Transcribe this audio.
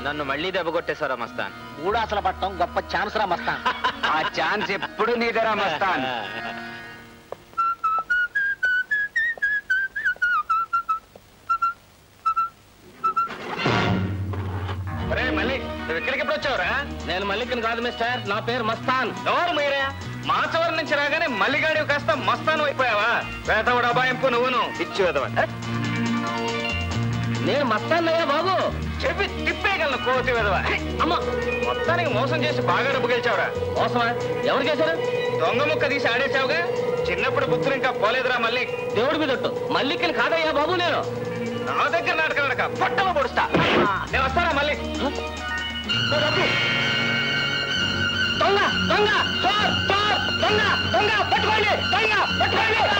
నన్ను మళ్ళీ దెబ్బ కొట్టేశారా మస్తాన్ మూడాసల పట్టడం గొప్ప ఛాన్స్ రా మస్తాన్ ఆ ఛాన్స్ ఎప్పుడు నీదరా మస్తాన్ మళ్ళీ నువ్వు ఇక్కడికి ఎప్పుడు వచ్చావురా నేను మల్లికన్ కాదు మిస్టర్ నా పేరు మస్తాన్ ఎవరు మీరే మా చివరి నుంచి రాగానే మల్లిగాడి కాస్త మస్తాను అయిపోయావా వేతవుడు అబాయింపు నువ్వును ఇచ్చి వెదవ నేను మస్తాన్ అయ్యా బాబు చెప్పి తిప్పేయగలను కోతి వెదవ అమ్మ మొత్తానికి మోసం చేసి బాగా డబ్బు గెలిచావురా మోసమా ఎవరు చేశారు దొంగ ముక్క తీసి ఆడేశావుగా చిన్నప్పుడు బుద్ధులు ఇంకా పోలేదురా మళ్ళీ దేవుడి మీద ఒట్టు. మల్లికన్ కాదయ్యా బాబు నేను నా దగ్గర నాటకాలనక పొట్టమ పొడుస్తా నేను వస్తానా మళ్ళీ ఓ డబ్బు. దొంగ దొంగ చోర్ చోర్ దొంగ దొంగ పట్టుకోండి దొంగ పట్టుకోండి